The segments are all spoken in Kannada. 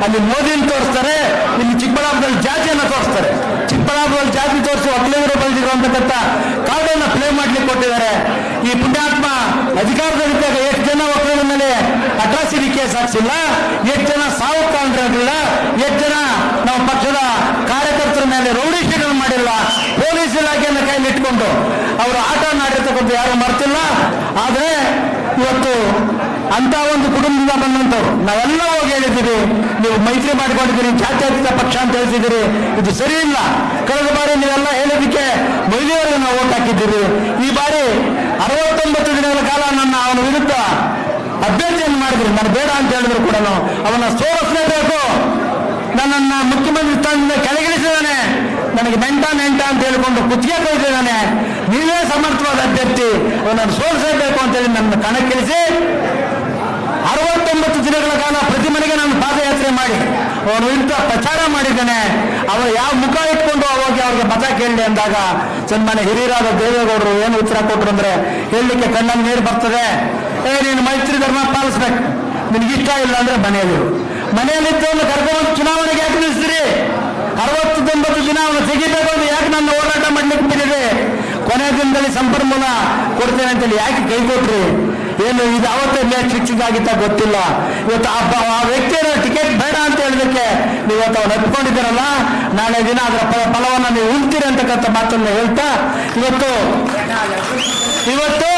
ಅಲ್ಲಿ ಮೋದಿನ ತೋರಿಸ್ತಾರೆ ಇಲ್ಲಿ ಚಿಕ್ಕಬಳ್ಳಾಪುರದಲ್ಲಿ ಜಾತಿಯನ್ನ ತೋರಿಸ್ತಾರೆ ಚಿಕ್ಕಬಳ್ಳಾಪುರದಲ್ಲಿ ಜಾತಿ ತೋರಿಸಿ ಒಕ್ಕಲಿಗರು ಬೆಳೆದಿರೋ ಅಂತಕ್ಕಂಥ ಕಾರ್ಡನ್ನ ಪ್ಲೇ ಮಾಡ್ಲಿಕ್ಕೆ ಕೊಟ್ಟಿದ್ದಾರೆ ಈ ಪುಣ್ಯಾತ್ಮ ಅಧಿಕಾರದಲ್ಲಿದ್ದಾಗ ಎಷ್ಟು ಜನ ಒಕ್ಕಲಿಗರ ಮೇಲೆ ಅಟ್ರಾಸಿಟಿ ಕೇಸ್ ಹಾಕ್ಸಿಲ್ಲ ಎಷ್ಟು ಜನ ಸಾವು ಕಾಣ್ರಿರಲಿಲ್ಲ ಎಷ್ಟು ಜನ ನಮ್ಮ ಪಕ್ಷದ ಕಾರ್ಯಕರ್ತರ ಮೇಲೆ ರೌಡಿ ಶೀಟನ್ನು ಮಾಡಿಲ್ಲ ಪೊಲೀಸ್ ಇಲಾಖೆಯನ್ನು ಕೈಲಿ ಇಟ್ಕೊಂಡು ಅವರು ಆಟ ಆಡಿರ್ತಕ್ಕಂಥ ಯಾರು ಮರ್ತಿಲ್ಲ ಆದರೆ ಇವತ್ತು ಅಂತ ಒಂದು ಕುಟುಂಬದಿಂದ ಬಂದಂಥವ್ರು ನಾವೆಲ್ಲ ಹೋಗಿ ಹೇಳಿದ್ದೀವಿ ನೀವು ಮೈತ್ರಿ ಮಾಡಿಕೊಂಡಿದ್ದೀರಿ ಜಾತ್ಯತೀತ ಪಕ್ಷ ಅಂತ ಹೇಳ್ತಿದ್ದೀರಿ ಇದು ಸರಿ ಇಲ್ಲ ಕಳೆದ ಬಾರಿ ನೀವೆಲ್ಲ ಹೇಳಿದ್ದಕ್ಕೆ ಮಹಿಳೆಯರಿಗೆ ನಾವು ಓಟ್ ಹಾಕಿದ್ದೀವಿ ಈ ಬಾರಿ ಅರವತ್ತೊಂಬತ್ತು ದಿನಗಳ ಕಾಲ ನನ್ನ ಅವನ ವಿರುದ್ಧ ಅಭ್ಯರ್ಥಿಯನ್ನು ಮಾಡಿದ್ರು ನಾನು ಬೇಡ ಅಂತ ಹೇಳಿದ್ರು ಕೂಡ ಅವನ ಸೋಲಿಸಲೇಬೇಕು ನನ್ನನ್ನ ಮುಖ್ಯಮಂತ್ರಿ ಸ್ಥಾನದಿಂದ ಕೆಳಗಿಳಿಸಿದ್ದಾನೆ ನನಗೆ ನೆಂಟ ನೆಂಟ ಅಂತ ಹೇಳಿಕೊಂಡು ಕುತ್ತಿಗೆ ಕೊಯ್ದಿದ್ದಾನೆ ನೀವೇ ಸಮರ್ಥವಾದ ಅಭ್ಯರ್ಥಿ ಅವನನ್ನು ಸೋಲಿಸಬೇಕು ಅಂತೇಳಿ ನನ್ನ ಕಣಕ್ಕಿಳಿಸಿ ಅರವತ್ತೊಂಬತ್ತು ದಿನಗಳ ಕಾಲ ಪ್ರತಿ ಮನೆಗೆ ನಾನು ಪಾದಯಾತ್ರೆ ಮಾಡಿ ಅವನ ವಿರುದ್ಧ ಪ್ರಚಾರ ಮಾಡಿದ್ದೇನೆ ಅವರು ಯಾವ ಮುಖ ಇಟ್ಕೊಂಡು ಹೋಗಿ ಅವ್ರಿಗೆ ಮತ ಕೇಳಲಿ ಅಂದಾಗ ಸನ್ಮಾನ್ಯ ಹಿರಿಯರಾದ ದೇವೇಗೌಡರು ಏನು ಉತ್ತರ ಕೊಟ್ಟರು ಅಂದ್ರೆ ಹೇಳಲಿಕ್ಕೆ ಕಣ್ಣಲ್ಲಿ ನೀರು ಬರ್ತದೆ ಏ ನೀನು ಮೈತ್ರಿ ಧರ್ಮ ಪಾಲಿಸ್ಬೇಕು ನಿನಗೆ ಇಷ್ಟ ಇಲ್ಲ ಅಂದ್ರೆ ಮನೆಯಲ್ಲಿ ಮನೆಯಲ್ಲಿದ್ದವನು ಕರ್ಕೊಂಡು ಚುನಾವಣೆಗೆ ಯಾಕೆ ನಿಲ್ಲಿಸ್ತೀರಿ ಅರವತ್ತು ತೊಂಬತ್ತು ದಿನ ಅವನು ತೆಗಿಬೇಕು ಅಂದ್ರೆ ಯಾಕೆ ನನ್ನ ಹೋರಾಟ ಮಾಡ್ಲಿಕ್ಕೆ ಬಿಟ್ಟಿದೆ ಕೊನೆ ದಿನದಲ್ಲಿ ಸಂಪನ್ಮೂಲ ಕೊಡ್ತೇನೆ ಅಂತೇಳಿ ಯಾಕೆ ಕೈ ಕೊಟ್ರಿ ಏನು ಇದು ಅವತ್ತೇ ಮ್ಯಾಚ್ ಫಿಕ್ಸಿಂಗ್ ಆಗಿತ್ತ ಗೊತ್ತಿಲ್ಲ ಇವತ್ತು ಆ ಬ- ಆ ವ್ಯಕ್ತಿಯನ್ನು ಟಿಕೆಟ್ ಬೇಡ ಅಂತ ಹೇಳಿದಕ್ಕೆ ನೀವು ಇವತ್ತು ಅವನು ಹತ್ಕೊಂಡಿದ್ದೀರಲ್ಲ ನಾಳೆ ದಿನ ಅದರ ಫಲ ಫಲವನ್ನು ನೀವು ಉಳ್ತೀರಿ ಅಂತಕ್ಕಂಥ ಮಾತನ್ನು ಹೇಳ್ತಾ ಇವತ್ತು ಇವತ್ತು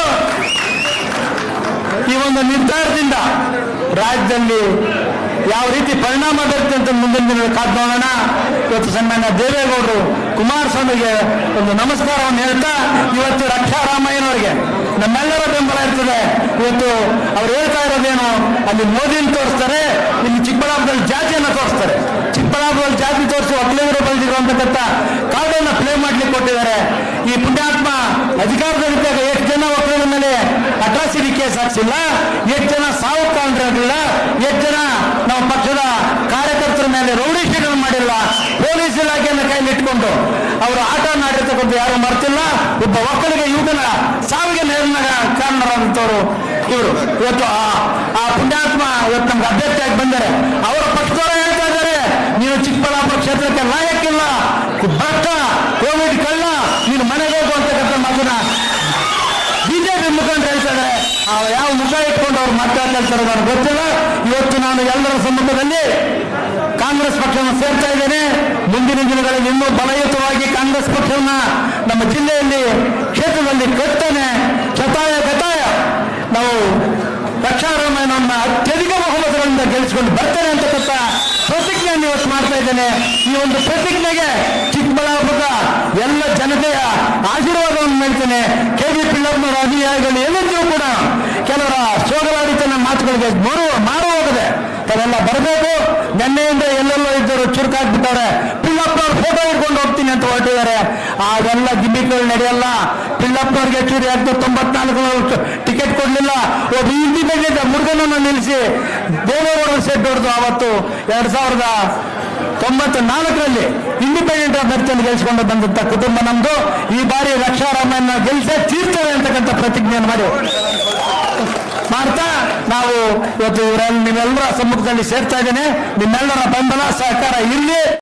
ಈ ಒಂದು ನಿರ್ಧಾರದಿಂದ ರಾಜ್ಯದಲ್ಲಿ ಯಾವ ರೀತಿ ಪರಿಣಾಮ ಬರುತ್ತೆ ಅಂತ ಮುಂದಿನ ದಿನ ಕಾದ್ ನೋಡೋಣ ಇವತ್ತು ಸನ್ಮಾನ್ಯ ದೇವೇಗೌಡರು ಕುಮಾರಸ್ವಾಮಿಗೆ ಒಂದು ನಮಸ್ಕಾರವನ್ನು ಹೇಳ್ತಾ ಇವತ್ತು ರಕ್ಷಾ ರಾಮಯ್ಯನವರಿಗೆ ನಮ್ಮೆಲ್ಲರ ಬೆಂಬಲ ಇರ್ತದೆ ಇವತ್ತು ಅವ್ರು ಹೇಳ್ತಾ ಇರೋದೇನು ಅಲ್ಲಿ ಮೋದಿನ ತೋರಿಸ್ತಾರೆ ಇಲ್ಲಿ ಚಿಕ್ಕಬಳ್ಳಾಪುರದಲ್ಲಿ ಜಾತಿಯನ್ನು ತೋರಿಸ್ತಾರೆ ಚಿಕ್ಕಬಳ್ಳಾಪುರದಲ್ಲಿ ಜಾತಿ ತೋರಿಸಿ ಒಕ್ಕಲಿಗರು ಬೆಳೆದಿರೋ ಅಂತಕ್ಕಂಥ ಕಾರ್ಡನ್ನ ಪ್ಲೇ ಮಾಡ್ಲಿಕ್ಕೆ ಕೊಟ್ಟಿದ್ದಾರೆ ಈ ಪುಣ್ಯಾತ್ಮ ಅಧಿಕಾರದಲ್ಲಿದ್ದಾಗ ಎಷ್ಟು ಜನ ಒಕ್ಕಲಿಗರ ಮೇಲೆ ಅಟ್ರಾಸಿಟಿ ಕೇಸ್ ಹಾಕ್ಸಿಲ್ಲ ಎಷ್ಟು ಜನ ಸಾವು ಕಾಣ್ರಿರಲಿಲ್ಲ ಎಷ್ಟು ಜನ ನಮ್ಮ ಪಕ್ಷದ ಕಾರ್ಯಕರ್ತರ ಮೇಲೆ ರೌಡಿ ಶೀಟನ್ನು ಮಾಡಿಲ್ಲ ಪೊಲೀಸ್ ಇಲಾಖೆಯನ್ನು ಕೈಲಿ ಇಟ್ಕೊಂಡು ಅವರು ಆಟ ಆಡಿರ್ತಕ್ಕಂಥ ಯಾರು ಮರ್ತಿಲ್ಲ ಒಬ್ಬ ಒಕ್ಕಲಿಗ ಯುವಕನ ಸಾವಿಗೆ ನೇರನ ಕಾರಣರಾದಂಥವ್ರು ಇವರು ಇವತ್ತು ಆ- ಆ ಪುಣ್ಯಾತ್ಮ ಇವತ್ತು ನಮ್ಗೆ ಅಭ್ಯರ್ಥಿಯಾಗಿ ಬಂದರೆ ಅವರ ಪಕ್ಷದವರು ಹೇಳ್ತಾ ಇದ್ದಾರೆ ನೀನು ಚಿಕ್ಕಬಳ್ಳಾಪುರ ಕ್ಷೇತ್ರಕ್ಕೆ ಲಾಯಕ್ಕಿಲ್ಲ ಭ್ರಷ್ಟ ಕೋವಿಡ್ ಕಳ್ಳ ನೀನು ಮನೆಗೆ ಹೋಗು ಅಂತಕ್ಕಂಥ ಮಾತನ್ನ ಬಿಜೆಪಿ ಮುಖಂಡರು ಹೇಳ್ತಾರೆ ಆ ಯಾವ ಮುಖ ಇಟ್ಕೊಂಡು ಅವ್ರು ಮಾತಾಡ್ತಾ ಇರ್ತಾರೆ ನನಗೆ ಗೊತ್ತಿಲ್ಲ ಇವತ್ತು ನಾನು ಎಲ್ಲರ ಸಮ್ಮುಖದಲ್ಲಿ ಕಾಂಗ್ರೆಸ್ ಪಕ್ಷವನ್ನು ಸೇರ್ತಾ ಇದ್ದೇನೆ ಮುಂದಿನ ದಿನಗಳಲ್ಲಿ ಇನ್ನೂ ಬಲಯುತವಾಗಿ ಕಾಂಗ್ರೆಸ್ ಪಕ್ಷವನ್ನ ನಮ್ಮ ಜಿಲ್ಲೆಯಲ್ಲಿ ಕ್ಷೇತ್ರದಲ್ಲಿ ಕಟ್ತೇನೆ ಶತಾಯ ಗತಾಯ ನಾವು ರಕ್ಷಾರಾಮಯ್ಯನನ್ನ ಅತ್ಯಧಿಕ ಬಹುಮತಗಳಿಂದ ಗೆಲ್ಲಿಸಿಕೊಂಡು ಬರ್ತೇನೆ ಅಂತಕ್ಕಂಥ ಪ್ರತಿಜ್ಞೆಯನ್ನು ಇವತ್ತು ಮಾಡ್ತಾ ಇದ್ದೇನೆ ಈ ಒಂದು ಪ್ರತಿಜ್ಞೆಗೆ ಚಿಕ್ಕಬಳ್ಳಾಪುರದ ಎಲ್ಲ ಜನತೆಯ ಆಶೀರ್ವಾದವನ್ನು ನೀಡ್ತೇನೆ ಕೆ ಬಿ ಪಿಳ್ಳಪ್ಪನವರ ಅನುಯಾಯಿಗಳು ಏನಿದ್ರು ಕೂಡ ಕೆಲವರ ಸೋಗಲಾಡಿತನ ಮಾತುಗಳಿಗೆ ಮಾರು ಮಾರು ಹೋಗದೆ ತಾವೆಲ್ಲ ಬರಬೇಕು ನಿನ್ನೆಯಿಂದ ಎಲ್ಲೆಲ್ಲೋ ಇದ್ದರು ಚುರುಕಾಗ್ಬಿಟ್ಟವ್ರೆ ಪಿಳ್ಳಪ್ಪನವ್ರ ಫೋಟೋ ಇಟ್ಕೊಂಡು ಹೋಗ್ತೀನಿ ಅಂತ ಹೊರಟಿದ್ದಾರೆ ಅದೆಲ್ಲ ಗಿಮಿಕ್ಗಳು ನಡೆಯಲ್ಲ ಪಿಳ್ಳಪ್ಪನವ್ರಿಗೆ ಚೂರಿ ಆಗ್ತದೆ ತೊಂಬತ್ನಾಲ್ಕು ಟಿಕೆಟ್ ಕೊಡ್ಲಿಲ್ಲ ಒಬ್ಬ ಇಂಡಿಪೆಂಡೆಂಟ್ ಮುರುಗನನ್ನು ನಿಲ್ಲಿಸಿ ದೇವೇಗೌಡರ ಸೆಟ್ ಹೊಡೆದು ಅವತ್ತು ಎರಡ್ ಸಾವಿರದ ತೊಂಬತ್ತ ನಾಲ್ಕರಲ್ಲಿ ಇಂಡಿಪೆಂಡೆಂಟ್ ಅಭ್ಯರ್ಥಿಯನ್ನು ಗೆಲ್ಲಿಸಿಕೊಂಡು ಬಂದಂತ ಕುಟುಂಬ ನಮ್ದು ಈ ಬಾರಿ ರಕ್ಷಾರಾಮಯ್ಯನ ಗೆಲ್ಲಿಸೇ ತೀರ್ತೇವೆ ಅಂತಕ್ಕಂಥ ಪ್ರತಿಜ್ಞೆಯನ್ನು ಮಾಡಿ ಮಾಡ್ತಾ ನಾವು ಇವತ್ತು ಇವರಲ್ಲಿ ನೀವೆಲ್ಲರ ಸಮ್ಮುಖದಲ್ಲಿ ಸೇರ್ತಾ ಇದ್ದೇನೆ ನಿಮ್ಮೆಲ್ಲರ ಬೆಂಬಲ ಸಹಕಾರ ಇರಲಿ